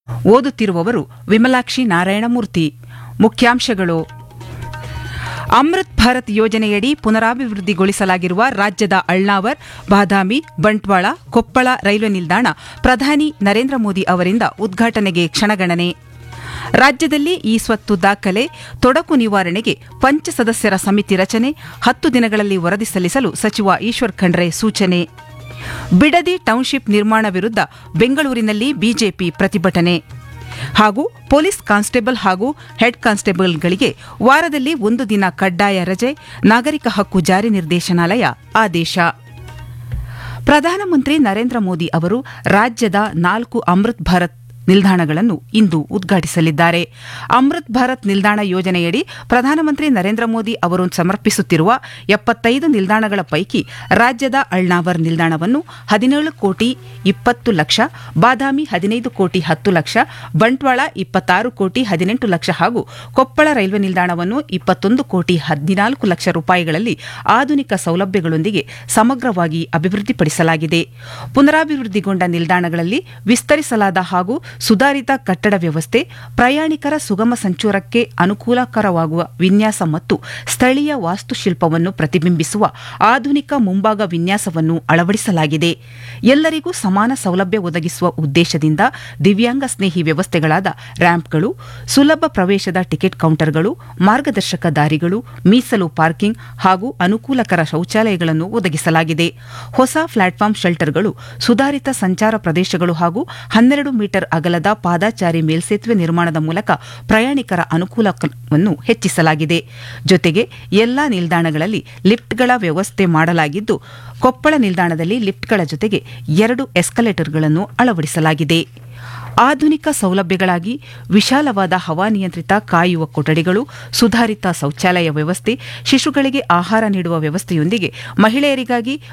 ಓದುತ್ತಿರುವವರು ವಿಮಲಾಕ್ಷಿ ನಾರಾಯಣಮೂರ್ತಿ ಮುಖ್ಯಾಂಶಗಳು ಅಮೃತ್ ಭಾರತ್ ಯೋಜನೆಯಡಿ ಪುನರಾಭಿವೃದ್ಧಿಗೊಳಿಸಲಾಗಿರುವ ರಾಜ್ಯದ ಅಳ್ನಾವರ್ ಬಾದಾಮಿ ಬಂಟ್ವಾಳ ಕೊಪ್ಪಳ ರೈಲ್ವೆ ನಿಲ್ದಾಣ ಪ್ರಧಾನಿ ನರೇಂದ್ರ ಮೋದಿ ಅವರಿಂದ ಉದ್ಘಾಟನೆಗೆ ಕ್ಷಣಗಣನೆ ರಾಜ್ಯದಲ್ಲಿ ಈ ಸ್ವತ್ತು ದಾಖಲೆ ತೊಡಕು ನಿವಾರಣೆಗೆ ಪಂಚ ಸದಸ್ಯರ ಸಮಿತಿ ರಚನೆ ಹತ್ತು ದಿನಗಳಲ್ಲಿ ವರದಿ ಸಲ್ಲಿಸಲು ಸಚಿವ ಈಶ್ವರ್ ಖಂಡ್ರೆ ಸೂಚನೆ ಬಿಡದಿ ಟೌನ್ಶಿಪ್ ನಿರ್ಮಾಣ ವಿರುದ್ಧ ಬೆಂಗಳೂರಿನಲ್ಲಿ ಬಿಜೆಪಿ ಪ್ರತಿಭಟನೆ ಹಾಗೂ ಪೊಲೀಸ್ ಕಾನ್ಸ್ಟೇಬಲ್ ಹಾಗೂ ಹೆಡ್ ಕಾನ್ಸ್ಟೇಬಲ್ಗಳಿಗೆ ವಾರದಲ್ಲಿ ಒಂದು ದಿನ ಕಡ್ಡಾಯ ರಜೆ ನಾಗರಿಕ ಹಕ್ಕು ಜಾರಿ ನಿರ್ದೇಶನಾಲಯ ಆದೇಶ ಪ್ರಧಾನಮಂತ್ರಿ ನರೇಂದ್ರ ಮೋದಿ ಅವರು ರಾಜ್ಯದ ನಾಲ್ಕು ಅಮೃತ್ ಭಾರತ್ ನಿಲ್ದಾಣಗಳನ್ನು ಇಂದು ಉದ್ಘಾಟಿಸಲಿದ್ದಾರೆ ಅಮೃತ್ ಭಾರತ್ ನಿಲ್ದಾಣ ಯೋಜನೆಯಡಿ ಪ್ರಧಾನಮಂತ್ರಿ ನರೇಂದ್ರ ಮೋದಿ ಅವರು ಸಮರ್ಪಿಸುತ್ತಿರುವ ಎಪ್ಪತ್ತೈದು ನಿಲ್ದಾಣಗಳ ಪೈಕಿ ರಾಜ್ಯದ ಅಳ್ನಾವರ್ ನಿಲ್ದಾಣವನ್ನು ಹದಿನೇಳು ಕೋಟಿ ಇಪ್ಪತ್ತು ಲಕ್ಷ ಬಾದಾಮಿ ಹದಿನೈದು ಕೋಟಿ ಹತ್ತು ಲಕ್ಷ ಬಂಟ್ವಾಳ ಇಪ್ಪತ್ತಾರು ಕೋಟಿ ಹದಿನೆಂಟು ಲಕ್ಷ ಹಾಗೂ ಕೊಪ್ಪಳ ರೈಲ್ವೆ ನಿಲ್ದಾಣವನ್ನು ಇಪ್ಪತ್ತೊಂದು ಕೋಟಿ ಹದಿನಾಲ್ಕು ಲಕ್ಷ ರೂಪಾಯಿಗಳಲ್ಲಿ ಆಧುನಿಕ ಸೌಲಭ್ಯಗಳೊಂದಿಗೆ ಸಮಗ್ರವಾಗಿ ಅಭಿವೃದ್ಧಿಪಡಿಸಲಾಗಿದೆ ಪುನರಾಭಿವೃದ್ಧಿಗೊಂಡ ನಿಲ್ದಾಣಗಳಲ್ಲಿ ವಿಸ್ತರಿಸಲಾದ ಹಾಗೂ ಸುಧಾರಿತ ಕಟ್ಟಡ ವ್ಯವಸ್ಥೆ ಪ್ರಯಾಣಿಕರ ಸುಗಮ ಸಂಚಾರಕ್ಕೆ ಅನುಕೂಲಕರವಾಗುವ ವಿನ್ಯಾಸ ಮತ್ತು ಸ್ಥಳೀಯ ವಾಸ್ತುಶಿಲ್ಪವನ್ನು ಪ್ರತಿಬಿಂಬಿಸುವ ಆಧುನಿಕ ಮುಂಭಾಗ ವಿನ್ಯಾಸವನ್ನು ಅಳವಡಿಸಲಾಗಿದೆ ಎಲ್ಲರಿಗೂ ಸಮಾನ ಸೌಲಭ್ಯ ಒದಗಿಸುವ ಉದ್ದೇಶದಿಂದ ದಿವ್ಯಾಂಗ ಸ್ನೇಹಿ ವ್ಯವಸ್ಥೆಗಳಾದ ರ್ಯಾಂಪ್ಗಳು ಸುಲಭ ಪ್ರವೇಶದ ಟಿಕೆಟ್ ಕೌಂಟರ್ಗಳು ಮಾರ್ಗದರ್ಶಕ ದಾರಿಗಳು ಮೀಸಲು ಪಾರ್ಕಿಂಗ್ ಹಾಗೂ ಅನುಕೂಲಕರ ಶೌಚಾಲಯಗಳನ್ನು ಒದಗಿಸಲಾಗಿದೆ ಹೊಸ ಪ್ಲಾಟ್ಫಾರ್ಮ್ ಶೆಲ್ಟರ್ಗಳು ಸುಧಾರಿತ ಸಂಚಾರ ಪ್ರದೇಶಗಳು ಹಾಗೂ ಹನ್ನೆರಡು ಮೀಟರ್ ಅಗಲದ ಪಾದಾಚಾರಿ ಮೇಲ್ಸೇತುವೆ ನಿರ್ಮಾಣದ ಮೂಲಕ ಪ್ರಯಾಣಿಕರ ಅನುಕೂಲವನ್ನು ಹೆಚ್ಚಿಸಲಾಗಿದೆ ಜೊತೆಗೆ ಎಲ್ಲಾ ನಿಲ್ದಾಣಗಳಲ್ಲಿ ಲಿಫ್ಟ್ಗಳ ವ್ಯವಸ್ಥೆ ಮಾಡಲಾಗಿದ್ದು ಕೊಪ್ಪಳ ನಿಲ್ದಾಣದಲ್ಲಿ ಲಿಫ್ಟ್ಗಳ ಜೊತೆಗೆ ಎರಡು ಎಸ್ಕಲೇಟರ್ಗಳನ್ನು ಅಳವಡಿಸಲಾಗಿದೆ ಆಧುನಿಕ ಸೌಲಭ್ಯಗಳಾಗಿ ವಿಶಾಲವಾದ ಹವಾನಿಯಂತ್ರಿತ ಕಾಯುವ ಕೊಠಡಿಗಳು ಸುಧಾರಿತ ಶೌಚಾಲಯ ವ್ಯವಸ್ಥೆ ಶಿಶುಗಳಿಗೆ ಆಹಾರ ನೀಡುವ ವ್ಯವಸ್ಥೆಯೊಂದಿಗೆ ಮಹಿಳೆಯರಿಗಾಗಿ